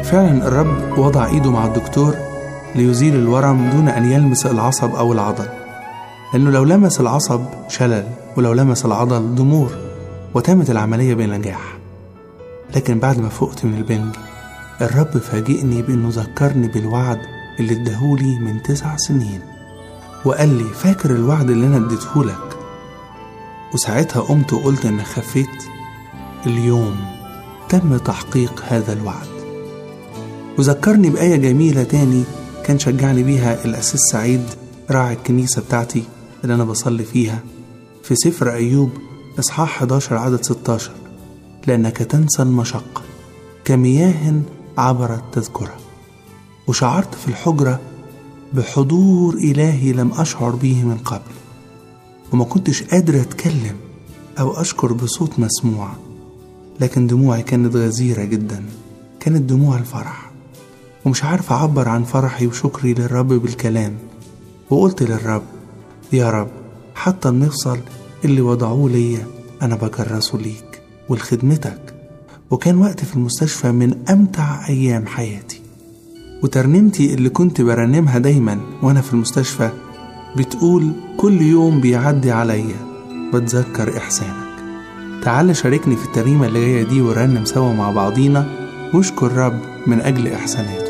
فعلا الرب وضع ايده مع الدكتور ليزيل الورم دون ان يلمس العصب او العضل لانه لو لمس العصب شلل ولو لمس العضل ضمور وتمت العمليه بنجاح لكن بعد ما فقت من البنج الرب فاجئني بانه ذكرني بالوعد اللي اداهولي من تسع سنين وقال لي فاكر الوعد اللي انا اديتهولك وساعتها قمت وقلت اني خفيت اليوم تم تحقيق هذا الوعد وذكرني بآية جميلة تاني كان شجعني بيها الأسيس سعيد راعي الكنيسة بتاعتي اللي أنا بصلي فيها في سفر أيوب إصحاح 11 عدد 16 لأنك تنسى المشقة كمياه عبرت تذكرها وشعرت في الحجرة بحضور إلهي لم أشعر به من قبل وما كنتش قادر أتكلم أو أشكر بصوت مسموع لكن دموعي كانت غزيرة جدا كانت دموع الفرح ومش عارف أعبر عن فرحي وشكري للرب بالكلام وقلت للرب يا رب حتى المفصل اللي وضعوه ليا أنا بكرسه ليك ولخدمتك وكان وقت في المستشفى من أمتع أيام حياتي وترنيمتي اللي كنت برنمها دايما وأنا في المستشفى بتقول كل يوم بيعدي عليا بتذكر إحسانك تعال شاركني في الترنيمة اللي جاية دي ورنم سوا مع بعضينا واشكر رب من أجل إحساناته